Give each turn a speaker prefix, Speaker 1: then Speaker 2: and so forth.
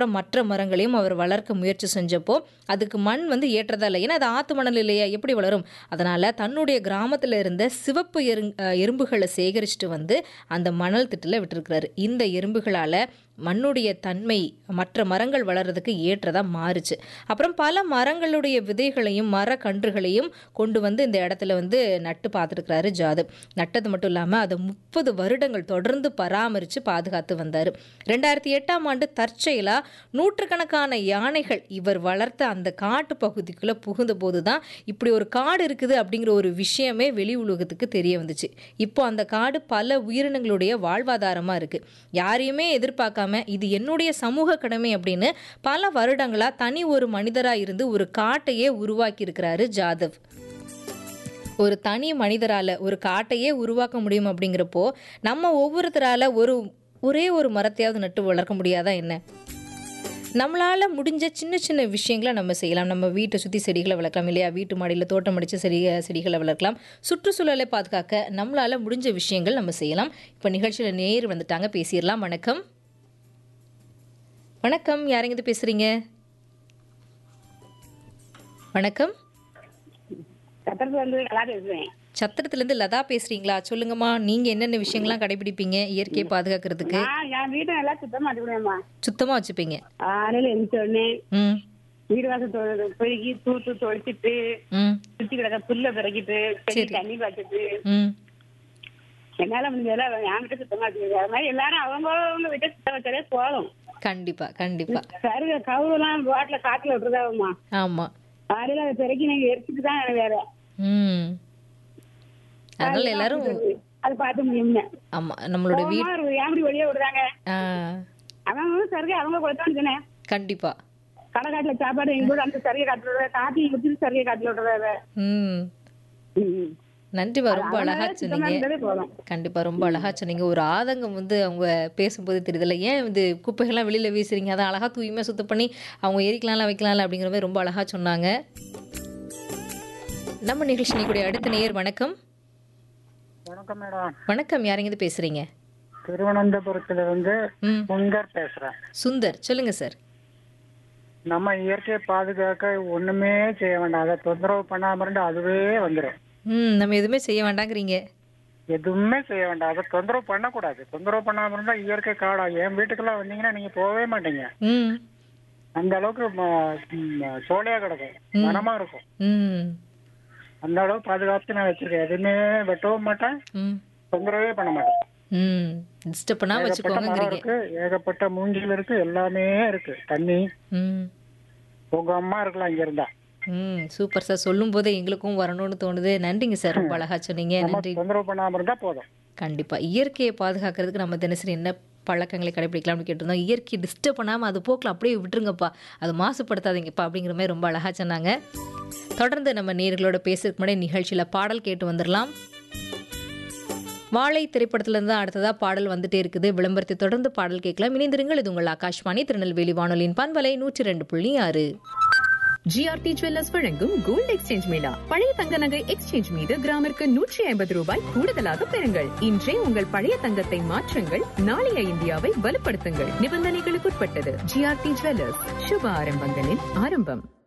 Speaker 1: அப்புறம் மற்ற மரங்களையும் அவர் வளர்க்க முயற்சி செஞ்சப்போ அதுக்கு மண் வந்து ஏற்றதா இல்லை ஏன்னா அது ஆத்து மணல் இல்லையா எப்படி வளரும் அதனால தன்னுடைய கிராமத்தில் இருந்த சிவப்பு எரு எறும்புகளை சேகரிச்சுட்டு வந்து அந்த மணல் திட்டில் விட்டுருக்கிறாரு இந்த எறும்புகளால் மண்ணுடைய தன்மை மற்ற மரங்கள் வளர்றதுக்கு ஏற்றதாக மாறுச்சு அப்புறம் பல மரங்களுடைய விதைகளையும் மரக்கன்றுகளையும் கொண்டு வந்து இந்த இடத்துல வந்து நட்டு பார்த்துருக்கிறாரு ஜாதவ் நட்டது மட்டும் இல்லாமல் அதை முப்பது வருடங்கள் தொடர்ந்து பராமரித்து பாதுகாத்து வந்தார் ரெண்டாயிரத்தி எட்டாம் ஆண்டு தற்செயலாக நூற்றுக்கணக்கான யானைகள் இவர் வளர்த்த அந்த காட்டு பகுதிக்குள்ளே புகுந்த போது தான் இப்படி ஒரு காடு இருக்குது அப்படிங்கிற ஒரு விஷயமே வெளி உலகத்துக்கு தெரிய வந்துச்சு இப்போ அந்த காடு பல உயிரினங்களுடைய வாழ்வாதாரமாக இருக்குது யாரையுமே எதிர்பார்க்காம இது என்னுடைய சமூக கடமை அப்படின்னு பல வருடங்களாக தனி ஒரு மனிதராக இருந்து ஒரு காட்டையே உருவாக்கி இருக்கிறாரு ஜாதவ் ஒரு தனி மனிதரால் ஒரு காட்டையே உருவாக்க முடியும் அப்படிங்கிறப்போ நம்ம ஒவ்வொருத்தரால் ஒரு ஒரே ஒரு மரத்தையாவது நட்டு வளர்க்க முடியாதா என்ன நம்மளால் முடிஞ்ச சின்ன சின்ன விஷயங்களை நம்ம செய்யலாம் நம்ம வீட்டை சுற்றி செடிகளை வளர்க்கலாம் இல்லையா வீட்டு மாடியில் தோட்டம் அடித்த செடி செடிகளை வளர்க்கலாம் சுற்றுச்சூழலை பாதுகாக்க நம்மளால் முடிஞ்ச விஷயங்கள் நம்ம செய்யலாம் இப்போ நிகழ்ச்சியில் நேர் வந்துட்டாங்க பேசிடலாம் வணக்கம் வணக்கம் யாரெங்கிருந்து பேசுகிறீங்க வணக்கம்
Speaker 2: சத்திரத்துல இருந்து நல்லா பேசுவேன்
Speaker 1: சத்திரத்துலேருந்து லதா பேசுகிறீங்களா சொல்லுங்கம்மா நீங்கள் என்னென்ன விஷயங்கள்லாம் கடைபிடிப்பீங்க இயற்கையை பாதுகாக்கிறதுக்கு
Speaker 2: நான் என் வீட்டை நல்லா சுத்தமா வச்சுக்கிடுவேம்மா
Speaker 1: சுத்தமாக வச்சுப்பீங்க
Speaker 2: காலையில எழுந்த உடனே
Speaker 1: ம்
Speaker 2: வீடு வாசல் தொ- பெருக்கி தூத்து தொளிச்சிட்டு
Speaker 1: ம்
Speaker 2: சுத்தி கிடக்க புல்ல பிறக்கிட்டு செடி
Speaker 1: சரி.
Speaker 2: தண்ணி பாய்ச்சிட்டு
Speaker 1: ம்
Speaker 2: என்னால முடிஞ்சதெல்லாம் என் வீட்டை சுத்தமா வச்சுக்கிறது அது மாதிரி எல்லாரும் அவங்கவுங்க வீட்டை சுத்தம் வச்சாலே போதும்
Speaker 1: கண்டிப்பா கண்டிப்பா
Speaker 2: சருக கவுலாம் ரோட்ல காட்டுல விட்டுறதாவுமா
Speaker 1: ஆமா
Speaker 2: காலையில அதை பிறக்கி நீங்க எரிச்சிட்டு தான் எனக்கு வேற
Speaker 1: ம் அதனால எல்லாரும்
Speaker 2: அது பார்த்து முடியும்னு
Speaker 1: ஆமா நம்மளோட வீட்
Speaker 2: கோவமா இருக்கு. ஏன் இப்படி வெளியே விடுறாங்க
Speaker 1: ஆ,
Speaker 2: அவங்க சருகை அவங்க கொடுத்தான்னு சொன்னேன்
Speaker 1: கண்டிப்பா
Speaker 2: கடை காட்டுல சாப்பாடு எங்க கூட அந்த சருகை காட்டுல விடுற காட்டி விட்டு சருகை காட்டுல விடுறாரு
Speaker 1: ம்
Speaker 2: ம்.
Speaker 1: நன்றிப்பா ரொம்ப அழகா
Speaker 2: சுத்தமா
Speaker 1: சொன்னீங்க
Speaker 2: இருந்தாலே போதும்
Speaker 1: கண்டிப்பா ரொம்ப அழகா சொன்னீங்க ஒரு ஆதங்கம் வந்து அவங்க பேசும்போது தெரியுதுல்ல ஏன் இது குப்பைகள்லாம் வெளியில வீசுறீங்க அதை அழகா தூய்மையா சுத்தம் பண்ணி அவங்க எரிக்கலாம்ல வைக்கலாம்ல அப்படிங்கிற மாதிரி ரொம்ப அழகா சொன்னாங்க நம்ம நிகழ்ச்சி நிகழ்ச்சிய அடுத்த நேயர் வணக்கம்
Speaker 3: வணக்கம் மேடம்
Speaker 1: வணக்கம் யாருங்க பேசுறீங்க
Speaker 3: திருவனந்தபுரத்துல இருந்து
Speaker 1: ம்
Speaker 3: சுந்தர் பேசுறேன்
Speaker 1: சுந்தர் சொல்லுங்க சார்
Speaker 3: நம்ம இயற்கையை பாதுகாக்க ஒண்ணுமே செய்ய வேண்டாம் அதை தொந்தரவு பண்ணாம இருந்து அதுவே வந்துடும்
Speaker 1: ம் நம்ம எதுவுமே செய்ய வேண்டாங்கிறீங்க
Speaker 3: எதுவுமே செய்ய வேண்டாம் அதை தொந்தரவு பண்ணக்கூடாது தொந்தரவு பண்ணாம இருந்தா இயற்கை காடா என் வீட்டுக்கெல்லாம் வந்தீங்கன்னா நீங்க போகவே மாட்டீங்க
Speaker 1: ம்
Speaker 3: அந்த அளவுக்கு ம- ம், சோலையா கிடக்கும் மனமா இருக்கும்
Speaker 1: ம்
Speaker 3: அந்த அளவுக்கு பாதுகாத்து நான் வச்சிருக்கேன் எதுவுமே வெட்டவும் மாட்டேன்
Speaker 1: ம்
Speaker 3: தொந்தரவே பண்ண மாட்டேன்
Speaker 1: ம் டிஸ்டர்ப் பண்ணாம
Speaker 3: ஏகப்பட்ட மரம்
Speaker 1: வச்சுக்கோங்கிறீங்க
Speaker 3: இருக்கு ஏகப்பட்ட மூங்கில் இருக்கு எல்லாமே இருக்கு தண்ணி
Speaker 1: ம்
Speaker 3: உங்க அம்மா இருக்கலாம் இங்க இருந்தா
Speaker 1: ம் சூப்பர் சார் சொல்லும் போதே எங்களுக்கும் வரணும்னு தோணுது நன்றிங்க சார் ரொம்ப அழகா சொன்னீங்க
Speaker 3: நம்ம
Speaker 1: நன்றி
Speaker 3: தொந்தரவு பண்ணாம இருந்தா போதும்
Speaker 1: கண்டிப்பா இயற்கையை பாதுகாக்கிறதுக்கு நம்ம தினசரி என்ன பழக்கங்களை கடைபிடிக்கலாம்னு கேட்டிருந்தோம் இயற்கையை டிஸ்டர்ப் பண்ணாமல் அது போக்கில் அப்படியே விட்டுருங்கப்பா அது மாசுபடுத்தாதீங்கப்பா அப்படிங்கிற மாதிரி ரொம்ப அழகா சொன்னாங்க தொடர்ந்து நம்ம நேர்களோட பேசுறதுக்கு முன்னாடி நிகழ்ச்சியில் பாடல் கேட்டு வந்துடலாம் வாழை திரைப்படத்திலிருந்து தான் அடுத்ததாக பாடல் வந்துட்டே இருக்குது விளம்பரத்தை தொடர்ந்து பாடல் கேட்கலாம் இணைந்திருங்கள் இது உங்கள் ஆகாஷ்வாணி திருநெல்வேலி வானொலியின் பண்பலை நூற்றி ரெண்டு புள்ளி ஆறு
Speaker 4: ஜிஆர்டி ஜுவல்லர்ஸ் வழங்கும் கோல்ட் எக்ஸ்சேஞ்ச் மேளா பழைய தங்க நகை எக்ஸ்சேஞ்ச் மீது கிராமிற்கு நூற்றி ஐம்பது ரூபாய் கூடுதலாக பெறுங்கள் இன்றே உங்கள் பழைய தங்கத்தை மாற்றுங்கள் நாளைய இந்தியாவை வலுப்படுத்துங்கள் நிபந்தனைகளுக்குட்பட்டது ஜிஆர்டி ஜுவல்லர்ஸ் சுப ஆரம்பங்களின் ஆரம்பம்